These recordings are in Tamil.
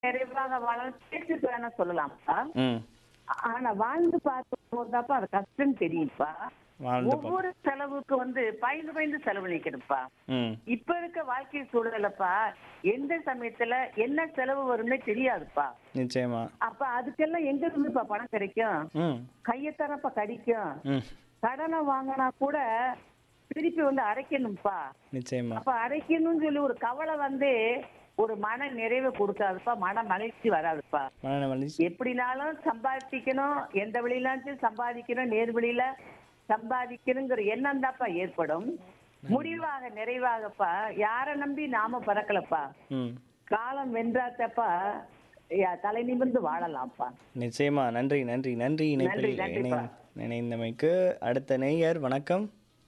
நிறைவாக வாழ பேச்சுக்கு வேணா சொல்லலாம்ப்பா ம் ஆனா வாழ்ந்து பார்க்கும்போதுதாப்பா அது கஷ்டம் தெரியும்ப்பா வாழ்ந்து பா ஒவ்வொரு செலவுக்கு வந்து பயந்து பயந்து செலவழிக்கணும்ப்பா ம் இப்ப இருக்க வாழ்க்கை சூழலப்பா எந்த சமயத்துல என்ன செலவு வரும்னே தெரியாதுப்பா நிச்சயமா அப்ப அதுக்கெல்லாம் எங்க இருந்துப்பா பணம் கிடைக்கும் ம் கையத்தனப்பா கடிக்கும் ம் கடனை வாங்கினா கூட திருப்பி வந்து அடைக்கணும்ப்பா நிச்சயமா அப்ப அடைக்கணும்னு சொல்லி ஒரு கவலை வந்து ஒரு மன நிறைவை கொடுக்காதுப்பா மன மகிழ்ச்சி வராதுப்பா மன மகிழ்ச்சி எப்படினாலும் சம்பாதிக்கணும் எந்த வழியிலாச்சும் சம்பாதிக்கணும் நேர் வழியில சம்பாதிக்கணுங்கிற எண்ணம் தான்ப்பா ஏற்படும் முடிவாக நிறைவாகப்பா யாரை நம்பி நாம பறக்கலப்பா ம் காலம் வென்றாத்தப்பா யா- தலை நிமிர்ந்து வாழலாம்ப்பா நிச்சயமா நன்றி நன்றி நன்றி இணைப்பில் நன்றி, நன்றிப்பா. இணை இணைந்தமைக்கு அடுத்த நேயர் வணக்கம்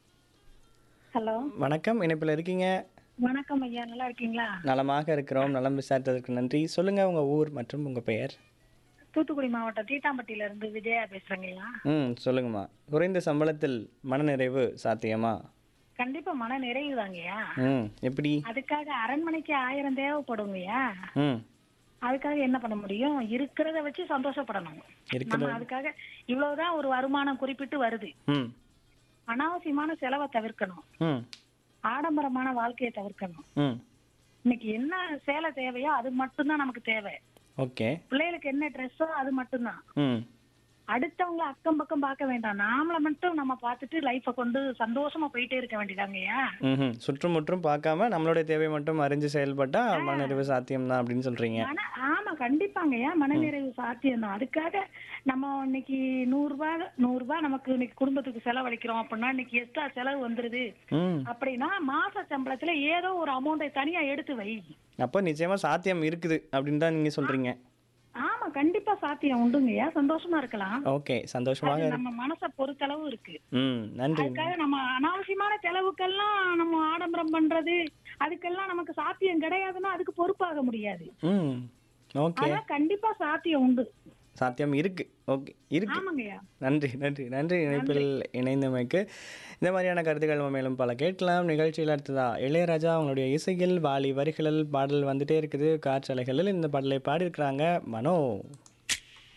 ஹலோ வணக்கம் இணைப்பில் இருக்கீங்க வணக்கம் ஐயா நல்லா இருக்கீங்களா நலமாக இருக்கிறோம் நலம் விசாரித்ததற்கு நன்றி சொல்லுங்க உங்க ஊர் மற்றும் உங்க பெயர் தூத்துக்குடி மாவட்டம் தீட்டாம்பட்டியில இருந்து விஜயா பேசுறேங்க ஐயா ம் சொல்லுங்கம்மா குறைந்த சம்பளத்தில் மனநிறைவு சாத்தியமா கண்டிப்பா மன நிறைவு தாங்கய்யா ம் எப்படி அதுக்காக அரண்மனைக்கு ஆயிரம் தேவைப்படுங்கய்யா ம் அதுக்காக என்ன பண்ண முடியும் இருக்கிறத வச்சு சந்தோஷப்படணும் இருக்கிறத- நம்ம அதுக்காக இவ்வளவுதான் ஒரு வருமானம் குறிப்பிட்டு வருது ம் அனாவசியமான செலவை தவிர்க்கணும் ம் ஆடம்பரமான வாழ்க்கையை தவிர்க்கணும் ம் இன்னைக்கு என்ன சேலை தேவையோ அது மட்டும்தான் நமக்கு தேவை ஓகே பிள்ளைகளுக்கு என்ன ட்ரெஸ்ஸோ அது மட்டும்தான் ம் அடுத்தவங்கள அக்கம் பக்கம் பார்க்க வேண்டாம் நாமள மட்டும் நம்ம பார்த்துட்டு லைஃப கொண்டு சந்தோஷமா போயிட்டே இருக்க வேண்டியதாங்கய்யா ம் சுற்றுமுற்றும் பார்க்காம நம்மளுடைய தேவை மட்டும் அறிஞ்சு செயல்பட்டா மனநிறைவு சாத்தியம் தான் அப்படின்னு சொல்றீங்க மன ஆமா கண்டிப்பாங்கய்யா மனநிறைவு சாத்தியம் தான் அதுக்காக நம்ம இன்னைக்கு நூறு ரூபாய் நூறு ரூபாய் நமக்கு இன்னைக்கு குடும்பத்துக்கு செலவழிக்கிறோம் அப்படின்னா இன்னைக்கு எக்ஸ்ட்ரா செலவு வந்துருது ம் அப்படின்னா மாச சம்பளத்துல ஏதோ ஒரு அமௌண்ட்டை தனியா எடுத்து வை அப்போ நிச்சயமா சாத்தியம் இருக்குது அப்படின்னு தான் நீங்க சொல்றீங்க ஆமா கண்டிப்பா சாத்தியம் உண்டுங்கய்யா சந்தோஷமா இருக்கலாம் ஓகே சந்தோஷமாக அது இரு- நம்ம மனசை பொறுத்தளவு இருக்கு ம் நன்றி அதுக்காக நம்ம அனாவசியமான செலவுக்கெல்லாம் நம்ம ஆடம்பரம் பண்றது அதுக்கெல்லாம் நமக்கு சாத்தியம் கிடையாதுன்னா அதுக்கு பொறுப்பாக முடியாது ம் ஓகே ஆனா கண்டிப்பா சாத்தியம் உண்டு சாத்தியம் இருக்கு ஓகே இருக்கு ஆமாங்கய்யா நன்றி நன்றி நன்றி இணைப்பில் இணைந்தமைக்கு இந்த மாதிரியான கருத்துக்கள் நம்ம மேலும் பல கேட்கலாம் நிகழ்ச்சியில் அடுத்ததா இளையராஜா அவங்களுடைய இசையில் வாலி வரிகளில் பாடல் வந்துட்டே இருக்குது காற்றலைகளில் இந்த பாடலை பாடியிருக்கிறாங்க மனோ